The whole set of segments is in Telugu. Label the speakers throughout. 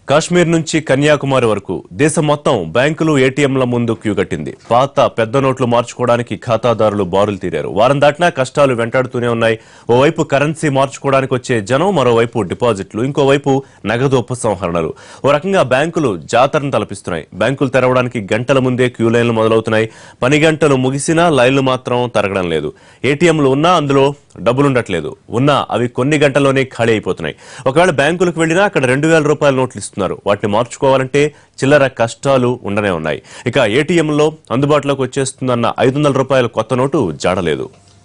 Speaker 1: కాశ్మీర్ నుంచి కన్యాకుమారి వరకు దేశం మొత్తం బ్యాంకులు ఏటీఎంల ముందు క్యూ కట్టింది పాత పెద్ద నోట్లు మార్చుకోవడానికి ఖాతాదారులు బారులు తీరారు వారం దాటినా కష్టాలు వెంటాడుతూనే ఉన్నాయి ఓవైపు కరెన్సీ మార్చుకోవడానికి వచ్చే జనం మరోవైపు డిపాజిట్లు ఇంకోవైపు నగదు ఉపసంహరణలు ఓ రకంగా బ్యాంకులు జాతరను తలపిస్తున్నాయి బ్యాంకులు తెరవడానికి గంటల ముందే క్యూ లైన్లు మొదలవుతున్నాయి పని గంటలు ముగిసినా లైన్లు మాత్రం తరగడం లేదు ఏటీఎంలు ఉన్నా అందులో డబ్బులుండట్లేదు ఉన్నా అవి కొన్ని గంటల్లోనే ఖాళీ అయిపోతున్నాయి ఒకవేళ బ్యాంకులకు వెళ్ళినా అక్కడ రెండు వేల రూపాయల నోట్లు ఇస్తున్నారు వాటిని మార్చుకోవాలంటే చిల్లర కష్టాలు ఉండనే ఉన్నాయి ఇక ఏటీఎంలో అందుబాటులోకి వచ్చేస్తుందన్న ఐదు వందల రూపాయల కొత్త నోటు జాడలేదు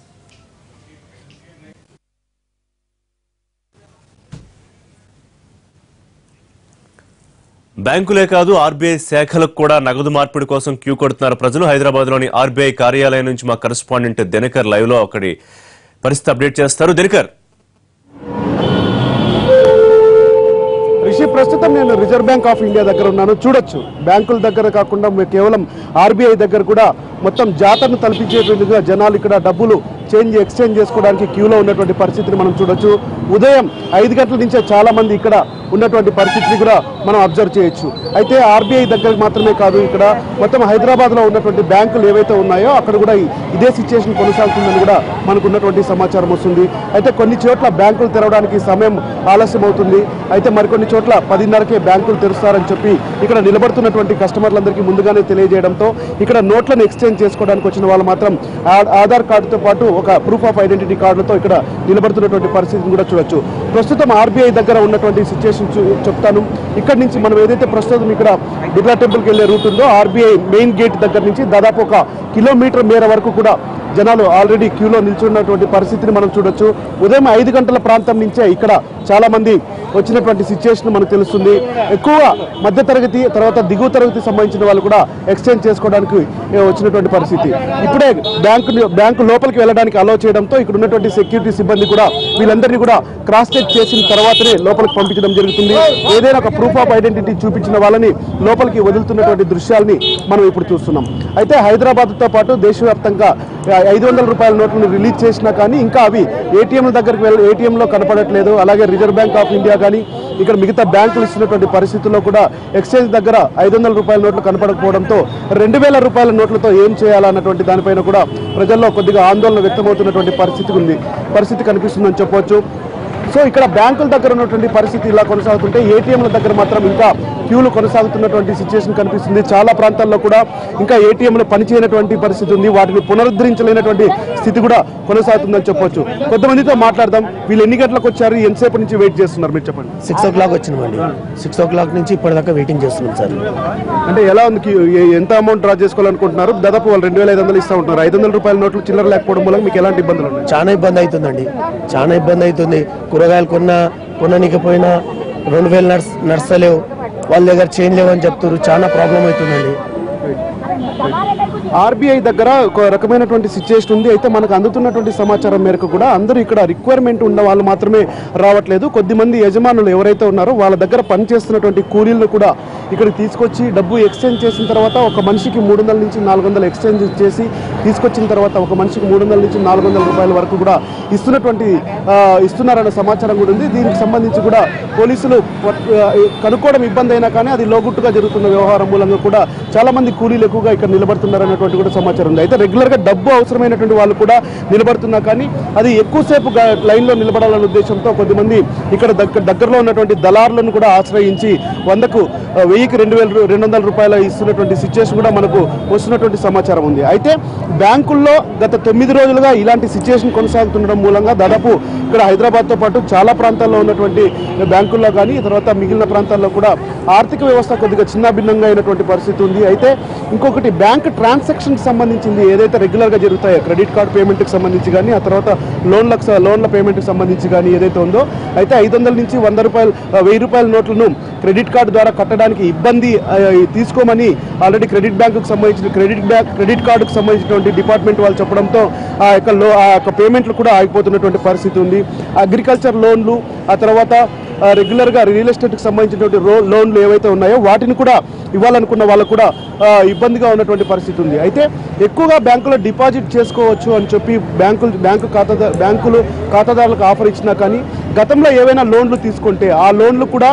Speaker 1: బ్యాంకులే కాదు ఆర్బీఐ శాఖలకు కూడా నగదు మార్పిడి కోసం క్యూ కొడుతున్నారు ప్రజలు హైదరాబాద్ లోని ఆర్బీఐ కార్యాలయం నుంచి మా కరెస్పాండెంట్ దినకర్ లైవ్ లో అక్కడి పరిస్థితి అప్డేట్ చేస్తారు దినకర్
Speaker 2: రిషి ప్రస్తుతం నేను రిజర్వ్ బ్యాంక్ ఆఫ్ ఇండియా దగ్గర ఉన్నాను చూడొచ్చు బ్యాంకుల దగ్గర కాకుండా మే- కేవలం ఆర్బీఐ దగ్గర కూడా మొత్తం జాతరను తలపించేటట్టుగా జనాలు ఇక్కడ డబ్బులు చేంజ్ ఎక్స్చేంజ్ చేసుకోవడానికి క్యూలో ఉన్నటువంటి పరిస్థితిని మనం చూడొచ్చు ఉదయం ఐదు గంటల నుంచే చాలా మంది ఇక్కడ ఉన్నటువంటి పరిస్థితిని కూడా మనం అబ్జర్వ్ చేయొచ్చు అయితే ఆర్బీఐ దగ్గరకు మాత్రమే కాదు ఇక్కడ మొత్తం హైదరాబాద్లో ఉన్నటువంటి బ్యాంకులు ఏవైతే ఉన్నాయో అక్కడ కూడా ఈ- ఇదే సిచ్యుయేషన్ కొనసాగుతుందని కూడా మనకు ఉన్నటువంటి సమాచారం వస్తుంది అయితే కొన్ని చోట్ల బ్యాంకులు తెరవడానికి సమయం ఆలస్యం అవుతుంది అయితే మరికొన్ని చోట్ల పదిన్నరకే బ్యాంకులు తెరుస్తారని చెప్పి ఇక్కడ నిలబడుతున్నటువంటి కస్టమర్లందరికీ ముందుగానే తెలియజేయడంతో ఇక్కడ నోట్లను ఎక్స్చేంజ్ చేసుకోవడానికి వచ్చిన వాళ్ళు మాత్రం ఆ- ఆధార్ కార్డుతో పాటు ఒక ప్రూఫ్ ఆఫ్ ఐడెంటిటీ కార్డులతో ఇక్కడ నిలబడుతున్నటువంటి పరిస్థితిని కూడా చూడొచ్చు ప్రస్తుతం ఆర్బీఐ దగ్గర ఉన్నటువంటి సిచ్యుయేషన్ చూ- చెప్తాను ఇక్కడ నుంచి మనం ఏదైతే ప్రస్తుతం ఇక్కడ బిర్లా టెంపుల్కి వెళ్ళే రూట్ ఉందో ఆర్బీఐ మెయిన్ గేట్ దగ్గర నుంచి దాదాపు ఒక కిలోమీటర్ మేర వరకు కూడా జనాలు ఆల్రెడీ క్యూలో నిల్చున్నటువంటి పరిస్థితిని మనం చూడొచ్చు ఉదయం ఐదు గంటల ప్రాంతం నుంచే ఇక్కడ చాలా మంది వచ్చినటువంటి సిచ్యుయేషన్ మనకు తెలుస్తుంది ఎక్కువ మధ్య తరగతి తర్వాత దిగువ తరగతి సంబంధించిన వాళ్ళు కూడా ఎక్స్చేంజ్ చేసుకోవడానికి ఏ, వచ్చినటువంటి పరిస్థితి ఇప్పుడే బ్యాంకు బ్యాంకు లోపలికి వెళ్ళడానికి అలో చేయడంతో ఇక్కడ ఉన్నటువంటి సెక్యూరిటీ సిబ్బంది కూడా వీళ్ళందరినీ కూడా క్రాస్ చెక్ చేసిన తర్వాతనే లోపలికి పంపించడం జరుగుతుంది ఏదైనా ఒక ప్రూఫ్ ఆఫ్ ఐడెంటిటీ చూపించిన వాళ్ళని లోపలికి వదులుతున్నటువంటి దృశ్యాల్ని మనం ఇప్పుడు చూస్తున్నాం అయితే హైదరాబాద్తో పాటు దేశవ్యాప్తంగా ఐదు వందల రూపాయల నోట్లను రిలీజ్ చేసినా కానీ ఇంకా అవి ఏటీఎంల దగ్గరికి వెళ్ళి ఏటీఎంలో కనపడట్లేదు అలాగే రిజర్వ్ బ్యాంక్ ఆఫ్ ఇండియా కానీ ఇక్కడ మిగతా బ్యాంకులు ఇస్తున్నటువంటి పరిస్థితుల్లో కూడా ఎక్స్చేంజ్ దగ్గర ఐదు వందల రూపాయల నోట్లు కనపడకపోవడంతో రెండు వేల రూపాయల నోట్లతో ఏం చేయాలన్నటువంటి దానిపైన కూడా ప్రజల్లో కొద్దిగా ఆందోళన వ్యక్తమవుతున్నటువంటి పరిస్థితి ఉంది పరిస్థితి కనిపిస్తుందని చెప్పొచ్చు సో ఇక్కడ బ్యాంకుల దగ్గర ఉన్నటువంటి పరిస్థితి ఇలా కొనసాగుతుంటే ఏటీఎంల దగ్గర మాత్రం ఇంకా క్యూలు కొనసాగుతున్నటువంటి సిచ్యుయేషన్ కనిపిస్తుంది చాలా ప్రాంతాల్లో కూడా ఇంకా ఏటీఎంలు పనిచేయనటువంటి పరిస్థితి ఉంది వాటిని పునరుద్ధరించలేనటువంటి స్థితి కూడా కొనసాగుతుందని చెప్పొచ్చు కొంతమందితో మాట్లాడదాం వీళ్ళు ఎన్ని గంటలకు వచ్చారు ఎంతసేపు నుంచి వెయిట్ చేస్తున్నారు మీరు చెప్పండి
Speaker 3: సిక్స్ ఓ క్లాక్ వచ్చినామండి సిక్స్ ఓ క్లాక్ నుంచి ఇప్పటిదాకా వెయిటింగ్ చేస్తున్నాం సార్
Speaker 2: అంటే ఎలా ఉంది క్యూ? ఏ- ఎంత అమౌంట్ డ్రా చేసుకోవాలనుకుంటున్నారు దాదాపు వాళ్ళు రెండు వేల ఐదు వందలు ఇస్తూ ఉంటున్నారు ఐదు వందల రూపాయల నోట్లు చిల్లర లేకపోవడం మూలంగా మీకు ఎలాంటి ఇబ్బందులు ఉన్నాయి
Speaker 3: చాలా ఇబ్బంది అవుతుందండి చాలా ఇబ్బంది అవుతుంది కూరగాయలు కొన్నా కొననీకపోయినా రెండు వేలు నడుస్ నడుస్తలేవు వాళ్ళ దగ్గర చేంజ్ లేవు అని చెప్తారు చాలా ప్రాబ్లం అవుతుందండి
Speaker 2: ఆర్బీఐ దగ్గర ఒక రకమైనటువంటి సిచ్యుయేషన్ ఉంది అయితే మనకు అందుతున్నటువంటి సమాచారం మేరకు కూడా అందరూ ఇక్కడ రిక్వైర్మెంట్ ఉన్న వాళ్ళు మాత్రమే రావట్లేదు కొద్దిమంది యజమానులు ఎవరైతే ఉన్నారో వాళ్ళ దగ్గర పనిచేస్తున్నటువంటి కూలీలను కూడా ఇక్కడికి తీసుకొచ్చి డబ్బు ఎక్స్చేంజ్ చేసిన తర్వాత ఒక మనిషికి మూడు వందల నుంచి నాలుగు వందలు ఎక్స్చేంజ్ చేసి తీసుకొచ్చిన తర్వాత ఒక మనిషికి మూడు వందల నుంచి నాలుగు వందల రూపాయల వరకు కూడా ఇస్తున్నటువంటి ఆ, ఇస్తున్నారన్న సమాచారం కూడా ఉంది దీనికి సంబంధించి కూడా పోలీసులు పట్- ఆ, కనుక్కోవడం ఇబ్బంది అయినా కానీ అది లోగుట్టుగా జరుగుతున్న వ్యవహారం మూలంగా కూడా చాలా మంది కూలీలు ఎక్కువగా ఇక్కడ నిలబడుతున్నారు అన్నటువంటి కూడా సమాచారం ఉంది అయితే రెగ్యులర్ గా డబ్బు అవసరమైనటువంటి వాళ్ళు కూడా నిలబడుతున్నా కానీ అది ఎక్కువసేపు గా- లైన్ లో నిలబడాలనే ఉద్దేశంతో కొద్దిమంది ఇక్కడ దగ్గర దగ్గరలో ఉన్నటువంటి దళారులను కూడా ఆశ్రయించి వందకు ఆ, వెయ్యికి రెండు వేల రూ- రెండు వందల రూపాయలు ఇస్తున్నటువంటి సిచ్యుయేషన్ కూడా మనకు వస్తున్నటువంటి సమాచారం ఉంది అయితే బ్యాంకుల్లో గత తొమ్మిది రోజులుగా ఇలాంటి సిచ్యుయేషన్ కొనసాగుతుండడం మూలంగా దాదాపు ఇక్కడ హైదరాబాద్తో పాటు చాలా ప్రాంతాల్లో ఉన్నటువంటి బ్యాంకుల్లో కానీ తర్వాత మిగిలిన ప్రాంతాల్లో కూడా ఆర్థిక వ్యవస్థ కొద్దిగా చిన్నాభిన్నంగా అయినటువంటి పరిస్థితి ఉంది అయితే ఇంకొకటి బ్యాంక్ ట్రాన్సాక్షన్కి సంబంధించింది ఏదైతే రెగ్యులర్గా జరుగుతాయో క్రెడిట్ కార్డ్ పేమెంట్కి సంబంధించి కానీ ఆ తర్వాత లోన్లకు స- లోన్ల పేమెంట్కి సంబంధించి కానీ ఏదైతే ఉందో అయితే ఐదు వందల నుంచి వంద రూపాయలు ఆ, వెయ్యి రూపాయల నోట్లను క్రెడిట్ కార్డు ద్వారా కట్టడానికి ఇబ్బంది ఆ, తీసుకోమని ఆల్రెడీ క్రెడిట్ బ్యాంకుకు సంబంధించిన క్రెడిట్ బ్యాంక్ క్రెడిట్ కార్డుకు సంబంధించినటువంటి డిపార్ట్మెంట్ వాళ్ళు చెప్పడంతో ఆ యొక్క లో ఆ యొక్క పేమెంట్లు కూడా ఆగిపోతున్నటువంటి పరిస్థితి ఉంది అగ్రికల్చర్ లోన్లు ఆ తర్వాత ఆ, రెగ్యులర్గా రియల్ ఎస్టేట్కి సంబంధించినటువంటి రో లోన్లు ఏవైతే ఉన్నాయో వాటిని కూడా ఇవ్వాలనుకున్న వాళ్ళకు కూడా ఆ, ఇబ్బందిగా ఉన్నటువంటి పరిస్థితి ఉంది అయితే ఎక్కువగా బ్యాంకులో డిపాజిట్ చేసుకోవచ్చు అని చెప్పి బ్యాంకులు బ్యాంకు ఖాతా బ్యాంకులు ఖాతాదారులకు ఆఫర్ ఇచ్చినా కానీ గతంలో ఏవైనా లోన్లు తీసుకుంటే ఆ లోన్లు కూడా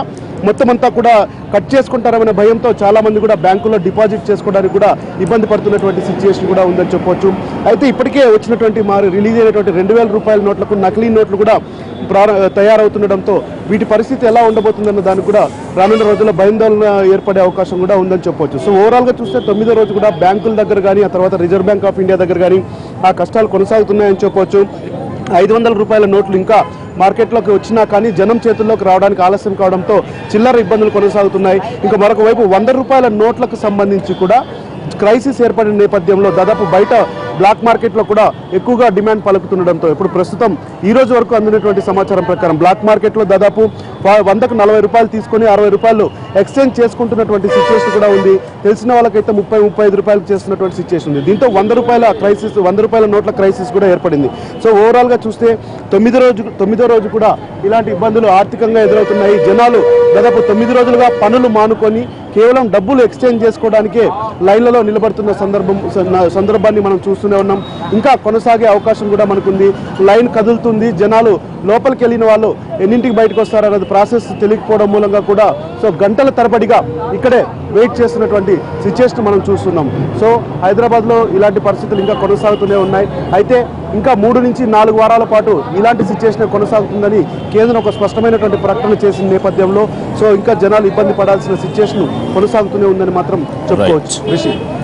Speaker 2: మొత్తం అంతా కూడా కట్ చేసుకుంటారనే భయంతో చాలా మంది కూడా బ్యాంకులో డిపాజిట్ చేసుకోవడానికి కూడా ఇబ్బంది పడుతున్నటువంటి సిచ్యుయేషన్ కూడా ఉందని చెప్పొచ్చు అయితే ఇప్పటికే వచ్చినటువంటి మరి రిలీజ్ అయినటువంటి రెండు వేల రూపాయల నోట్లకు నకిలీ నోట్లు కూడా ప్రార తయారవుతుండడంతో వీటి పరిస్థితి ఎలా ఉండబోతుందన్న దానికి కూడా రానున్న రోజుల్లో భయాందోళన ఏర్పడే అవకాశం కూడా ఉందని చెప్పొచ్చు సో ఓవరాల్గా చూస్తే తొమ్మిదో రోజు కూడా బ్యాంకుల దగ్గర కానీ ఆ తర్వాత రిజర్వ్ బ్యాంక్ ఆఫ్ ఇండియా దగ్గర కానీ ఆ కష్టాలు కొనసాగుతున్నాయని చెప్పొచ్చు ఐదు వందల రూపాయల నోట్లు ఇంకా మార్కెట్లోకి వచ్చినా కానీ జనం చేతుల్లోకి రావడానికి ఆలస్యం కావడంతో చిల్లర ఇబ్బందులు కొనసాగుతున్నాయి ఇంకా మరొక వైపు వంద రూపాయల నోట్లకు సంబంధించి కూడా క్రైసిస్ ఏర్పడిన నేపథ్యంలో దాదాపు బయట బ్లాక్ మార్కెట్లో కూడా ఎక్కువగా డిమాండ్ పలుకుతుండడంతో ఇప్పుడు ప్రస్తుతం ఈ రోజు వరకు అందినటువంటి సమాచారం ప్రకారం బ్లాక్ మార్కెట్లో దాదాపు వ- వందకు నలభై రూపాయలు తీసుకొని అరవై రూపాయలు ఎక్స్చేంజ్ చేసుకుంటున్నటువంటి సిచ్యువేషన్ కూడా ఉంది తెలిసిన వాళ్ళకైతే ముప్పై ముప్పై ఐదు రూపాయలు చేస్తున్నటువంటి సిచ్యువేషన్ ఉంది దీంతో వంద రూపాయల క్రైసిస్ వంద రూపాయల నోట్ల క్రైసిస్ కూడా ఏర్పడింది సో ఓవరాల్గా చూస్తే తొమ్మిది రోజు తొమ్మిదో రోజు కూడా ఇలాంటి ఇబ్బందులు ఆర్థికంగా ఎదురవుతున్నాయి జనాలు దాదాపు తొమ్మిది రోజులుగా పనులు మానుకొని కేవలం డబ్బులు ఎక్స్చేంజ్ చేసుకోవడానికే లైన్లలో నిలబడుతున్న సందర్భం స- సందర్భాన్ని మనం చూస్తూనే ఉన్నాం ఇంకా కొనసాగే అవకాశం కూడా మనకుంది లైన్ కదులుతుంది జనాలు లోపలికి వెళ్ళిన వాళ్ళు ఎన్నింటికి బయటకు వస్తారన్నది ప్రాసెస్ తెలియకపోవడం మూలంగా కూడా సో గంటల తరబడిగా ఇక్కడే వెయిట్ చేస్తున్నటువంటి సిచ్యుయేషన్ మనం చూస్తున్నాం సో హైదరాబాద్లో ఇలాంటి పరిస్థితులు ఇంకా కొనసాగుతూనే ఉన్నాయి అయితే ఇంకా మూడు నుంచి నాలుగు వారాల పాటు ఇలాంటి సిచ్యుయేషన్ కొనసాగుతుందని కేంద్రం ఒక స్పష్టమైనటువంటి ప్రకటన చేసిన నేపథ్యంలో సో ఇంకా జనాలు ఇబ్బంది పడాల్సిన సిచ్యుయేషన్ కొనసాగుతూనే ఉందని మాత్రం చెప్పుకోవచ్చు రిషి